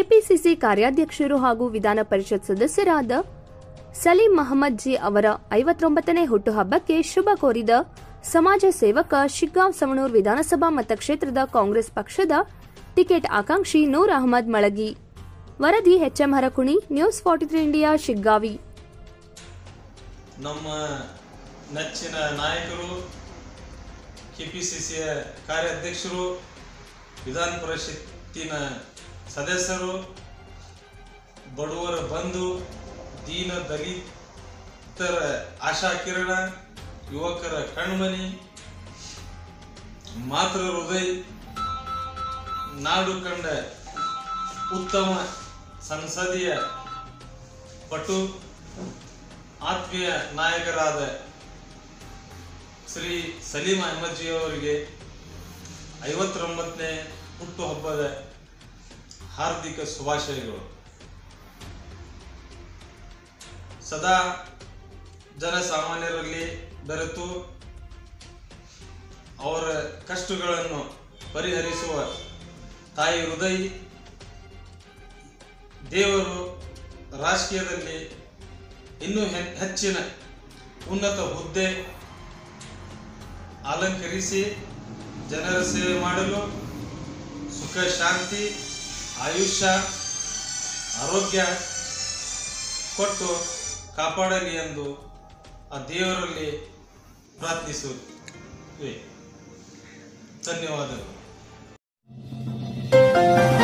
KPCC ಕಾರ್ಯಾಧ್ಯಕ್ಷರು ಹಾಗೂ ವಿಧಾನ ಪರಿಷತ್ ಸದಸ್ಯರಾದ ಸಲೀಂ ಮಹಮ್ಮದ್ ಜಿ ಅವರ ಐವತ್ತೊಂಬತ್ತನೇ ಹುಟ್ಟುಹಬ್ಬಕ್ಕೆ ಶುಭ ಕೋರಿದ ಸಮಾಜ ಸೇವಕ ಶಿಗ್ಗಾಂವ್ ಸವಣೂರ್ ವಿಧಾನಸಭಾ ಮತಕ್ಷೇತ್ರದ ಕಾಂಗ್ರೆಸ್ ಪಕ್ಷದ ಟಿಕೆಟ್ ಆಕಾಂಕ್ಷಿ ನೂರ್ ಅಹಮದ್ ಮಳಗಿ ವರದಿ H M Harakuni news forty three India Shiggavi ನಮ್ಮ ನೆಚ್ಚಿನ ನಾಯಕರು ಕೆಪಿಸಿಸಿಯ ಕಾರ್ಯಾಧ್ಯಕ್ಷರು ವಿಧಾನ ಪರಿಷತ್ತಿನ ಸದಸ್ಯರು ಬಡವರ ಬಂಧು ದೀನ ದಲಿತರ ಆಶಾಕಿರಣ ಯುವಕರ ಕಣ್ಮನಿ ಮಾತೃ ಹೃದಯ ನಾಡು ಕಂಡ ಉತ್ತಮ ಸಂಸದೀಯ ಪಟು ಆತ್ಮೀಯ ನಾಯಕರಾದ ಶ್ರೀ ಸಲೀಂ ಅಹಮದ್ ಜಿ ಅವರಿಗೆ ಐವತ್ತೊಂಬತ್ತನೇ ಹುಟ್ಟುಹಬ್ಬದ ಹಾರ್ದಿಕ ಶುಭಾಶಯಗಳು ಸದಾ ಜನಸಾಮಾನ್ಯರಲ್ಲಿ ಬೆರೆತು ಅವರ ಕಷ್ಟಗಳನ್ನು ಪರಿಹರಿಸುವ ತಾಯಿ ಹೃದಯ ದೇವರು ರಾಜಕೀಯದಲ್ಲಿ ಇನ್ನೂ ಹೆ- ಹೆಚ್ಚಿನ ಉನ್ನತ ಹುದ್ದೆ ಅಲಂಕರಿಸಿ ಜನರ ಸೇವೆ ಮಾಡಲು ಸುಖ ಶಾಂತಿ ಆಯುಷ್ಯ ಆರೋಗ್ಯ ಕೊಟ್ಟು ಕಾಪಾಡಲಿ ಎಂದು ಆ ದೇವರಲ್ಲಿ ಪ್ರಾರ್ಥಿಸುತ್ತೇವೆ ಧನ್ಯವಾದಗಳು